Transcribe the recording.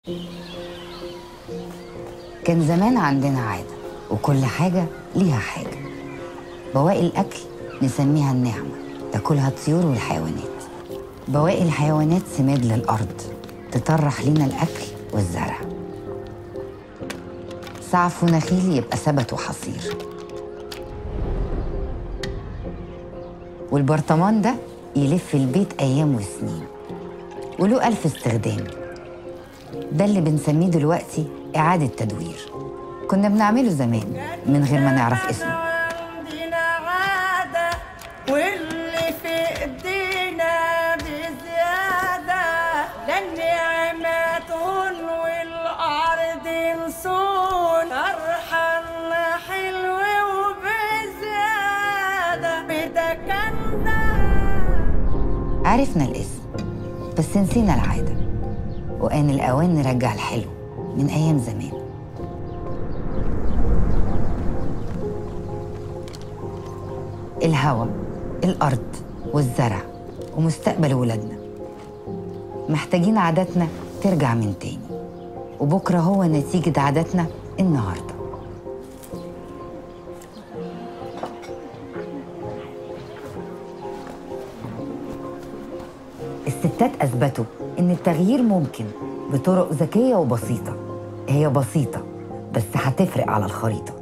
كان زمان عندنا عادة وكل حاجة ليها حاجة بواقي الأكل نسميها النعمة تاكلها الطيور والحيوانات بواقي الحيوانات سماد للأرض تطرح لنا الأكل والزرع سعف ونخيل يبقى ثبت وحصير والبرطمان ده يلف البيت أيام وسنين وله ألف استخدام ده اللي بنسميه دلوقتي إعادة تدوير كنا بنعمله زمان من غير ما نعرف اسمه عندنا عادة واللي في ايدينا بزيادة للنعمات هون والأرض نسون فرحنا حلو وبزيادة بدكنا عرفنا الاسم بس نسينا العادة وآن الأوان نرجع الحلو من أيام زمان الهوا الأرض والزرع ومستقبل ولادنا محتاجين عاداتنا ترجع من تاني وبكرة هو نتيجة عاداتنا النهارده الستات أثبتوا إن التغيير ممكن بطرق ذكية وبسيطة هي بسيطة بس هتفرق على الخريطة